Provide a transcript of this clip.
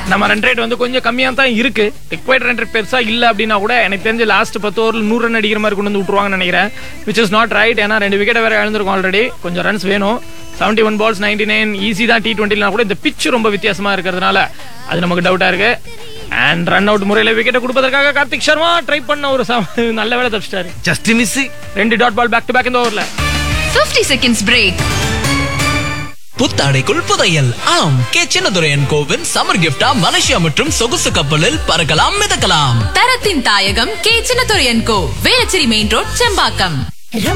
நம்ம run rate வந்து கொஞ்சம் கம்மியா தான் இருக்கு ரிக்வைர்ட் ரன் ரேட் பெருசா இல்ல அப்படின்னா கூட எனக்கு தெரிஞ்சு லாஸ்ட் பத்து ஓவரில் நூறு ரன் அடிக்கிற மாதிரி கொண்டு வந்து விட்டுருவாங்கன்னு நினைக்கிறேன் விச் இஸ் நாட் ரைட் ஏன்னா ரெண்டு விக்கெட் வேற இழந்திருக்கும் ஆல்ரெடி கொஞ்சம் ரன்ஸ் வேணும் seventy one balls ninety nine easy தான் டி டுவெண்ட்டிலாம் கூட இந்த பிச் ரொம்ப வித்தியாசமா இருக்கிறதுனால அது நமக்கு டவுட்டா இருக்கு அண்ட் ரன் அவுட் முறையில் விக்கெட்டை கொடுப்பதற்காக கார்த்திக் சர்மா ட்ரை பண்ண ஒரு சம- நல்ல வேலை தப்பிச்சிட்டாரு ஜஸ்ட் மிஸ் ரெண்டு dot ball back to back இந்த ஓவரில் 50 seconds break. புத்தாடைக்குள் புதையல் ஆம் கே சின்னதுரையன் கோவின் சம்மர் கிஃப்டா மலேசியா மற்றும் சொகுசு கப்பலில் பறக்கலாம் மிதக்கலாம் தரத்தின் தாயகம் K Chinnathuraiyan Co Velachery main road Sembakkam